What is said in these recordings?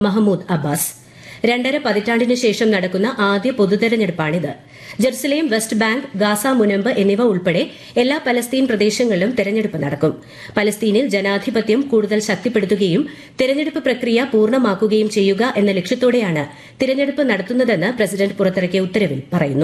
Mahmood Abbas രണ്ടര പതിറ്റാണ്ടിനു ശേഷം നടക്കുന്ന ആദ്യ പൊതുതെരഞ്ഞെടുപ്പാണിത് ജെറുസലേം വെസ്റ്റ് ബാങ്ക് ഗാസ മുനമ്പ് എന്നിവ ഉൾപ്പെടെ എല്ലാ പലസ്തീൻ പ്രദേശങ്ങളിലും തെരഞ്ഞെടുപ്പ് നടക്കും പലസ്തീനിൽ ജനാധിപത്യം കൂടുതൽ ശക്തിപ്പെടുത്തുകയും തെരഞ്ഞെടുപ്പ് പ്രക്രിയ പൂർണ്ണമാക്കുകയും ചെയ്യുക എന്ന ലക്ഷ്യത്തോടെയാണ് തിരഞ്ഞെടുപ്പ് നടത്തുന്നതെന്ന് പ്രസിഡന്റ് പുറത്തിറക്കിയ ഉത്തരവിൽ പറയുന്നു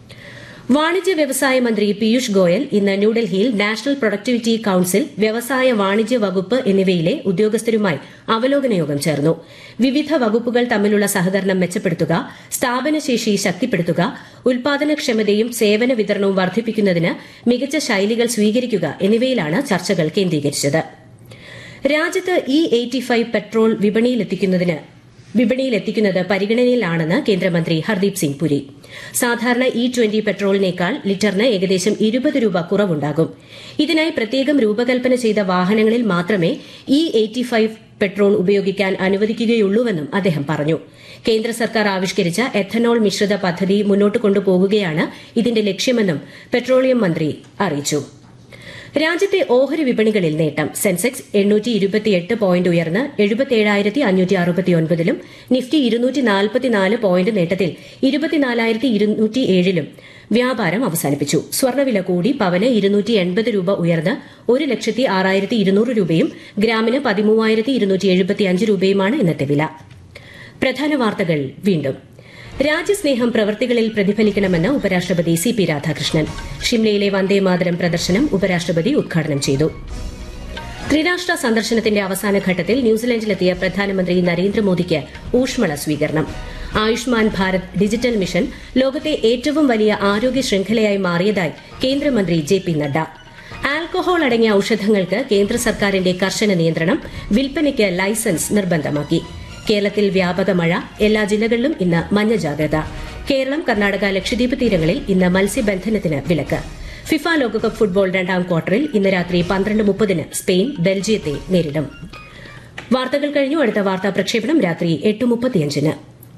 വാണിജ്യ വ്യവസായ മന്ത്രി പീയൂഷ് ഗോയൽ ഇന്ന് ന്യൂഡൽഹിയിൽ നാഷണൽ പ്രൊഡക്ടിവിറ്റി കൌൺസിൽ വ്യവസായ വാണിജ്യ വകുപ്പ് എന്നിവയിലെ ഉദ്യോഗസ്ഥരുമായി അവലോകന യോഗം ചേർന്നു വിവിധ വകുപ്പുകൾ തമ്മിലുള്ള സഹകരണം മെച്ചപ്പെടുത്തുക സ്ഥാപനശേഷി ശക്തിപ്പെടുത്തുക ഉൽപാദനക്ഷമതയും സേവന വിതരണവും വർദ്ധിപ്പിക്കുന്നതിന് മികച്ച ശൈലികൾ സ്വീകരിക്കുക എന്നിവയിലാണ് ചർച്ചകൾ കേന്ദ്രീകരിച്ചത് രാജ്യത്ത് ഇ എയ്റ്റി ഫൈവ് പെട്രോൾ വിപണിയിലെത്തിക്കുന്നതിന് വിപണിയിലെത്തിക്കുന്നത് പരിഗണനയിലാണെന്ന് കേന്ദ്രമന്ത്രി ഹർദീപ് സിംഗ് പുരി സാധാരണ ഇ ട്വന്റി പെട്രോളിനേക്കാൾ ലിറ്ററിന് ഏകദേശം ഇരുപത് രൂപ കുറവുണ്ടാകും ഇതിനായി പ്രത്യേകം രൂപകൽപ്പന ചെയ്ത വാഹനങ്ങളിൽ മാത്രമേ ഇ എയ്റ്റി ഫൈവ് പെട്രോൾ ഉപയോഗിക്കാൻ അനുവദിക്കുകയുള്ളൂവെന്നും അദ്ദേഹം പറഞ്ഞു കേന്ദ്ര സർക്കാർ ആവിഷ്കരിച്ച എഥനോൾ മിശ്രിത പദ്ധതി മുന്നോട്ട് കൊണ്ടുപോകുകയാണ് ഇതിന്റെ ലക്ഷ്യമെന്നും പെട്രോളിയം മന്ത്രി അറിയിച്ചു രാജ്യത്തെ ഓഹരി വിപണികളിൽ നേട്ടം സെൻസെക്സ് എണ്ണൂറ്റി ഇരുപത്തിയെട്ട് പോയിന്റ് ഉയർന്ന് എഴുപത്തിയേഴായിരത്തി അഞ്ഞൂറ്റി അറുപത്തിയൊൻപതിലും നിഫ്റ്റി ഇരുന്നൂറ്റി നാൽപ്പത്തിനാല് പോയിന്റ് നേട്ടത്തിൽ ഇരുപത്തിനാലായിരത്തി ഇരുന്നൂറ്റി ഏഴിലും വ്യാപാരം അവസാനിപ്പിച്ചു സ്വർണ്ണവില കൂടി പവന് ഇരുന്നൂറ്റി എൺപത് രൂപ ഉയർന്ന് ഒരു ലക്ഷത്തി ആറായിരത്തി ഇരുന്നൂറ് രൂപയും ഗ്രാമിന് പതിമൂവായിരത്തി ഇരുന്നൂറ്റി എഴുപത്തിയഞ്ച് രൂപയുമാണ് ഇന്നത്തെ വില പ്രധാന വാർത്തകൾ വീണ്ടും രാജ്യസ്നേഹം പ്രവൃത്തികളിൽ പ്രതിഫലിക്കണമെന്ന് ഉപരാഷ്ട്രപതി സി പി രാധാകൃഷ്ണൻ ഷിംലയിലെ വന്ദേമാതരം പ്രദർശനം ഉപരാഷ്ട്രപതി ഉദ്ഘാടനം ചെയ്തു ത്രിരാഷ്ട്ര സന്ദർശനത്തിന്റെ അവസാന ഘട്ടത്തിൽ ന്യൂസിലൻഡിലെത്തിയ പ്രധാനമന്ത്രി നരേന്ദ്രമോദിക്ക് ഊഷ്മള സ്വീകരണം ആയുഷ്മാൻ ഭാരത് ഡിജിറ്റൽ മിഷൻ ലോകത്തെ ഏറ്റവും വലിയ ആരോഗ്യ ശൃംഖലയായി മാറിയതായി കേന്ദ്രമന്ത്രി ജെ പി നഡ്ഡ ആൽക്കഹോൾ അടങ്ങിയ ഔഷധങ്ങൾക്ക് കേന്ദ്ര സർക്കാരിന്റെ കർശന നിയന്ത്രണം വിൽപ്പനയ്ക്ക് ലൈസൻസ് നിർബന്ധമാക്കി കേരളത്തിൽ വ്യാപക മഴ എല്ലാ ജില്ലകളിലും ഇന്ന് മഞ്ഞ ജാഗ്രത കേരളം കർണാടക ലക്ഷദ്വീപ് തീരങ്ങളിൽ ഇന്ന് മത്സ്യബന്ധനത്തിന് വിലക്ക് ഫിഫ ലോകകപ്പ് ഫുട്ബോൾ രണ്ടാം ക്വാർട്ടറിൽ ഇന്ന് രാത്രി പന്ത്രണ്ട് മുപ്പതിന് സ്പെയിൻ ബെൽജിയത്തെ നേരിടും വാർത്തകൾ കഴിഞ്ഞു അടുത്ത വാർത്താ പ്രക്ഷേപണം രാത്രി എട്ട് മുപ്പത്തിയഞ്ചിന്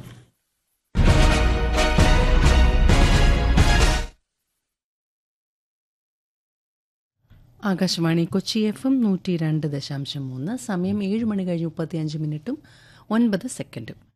ആകാശവാണി കൊച്ചി എഫ് എം നൂറ്റി രണ്ട് ദശാംശം മൂന്ന് സമയം ഏഴ് മണി കഴിഞ്ഞ് മുപ്പത്തിയഞ്ച് മിനിറ്റും ഒൻപത് സെക്കൻഡും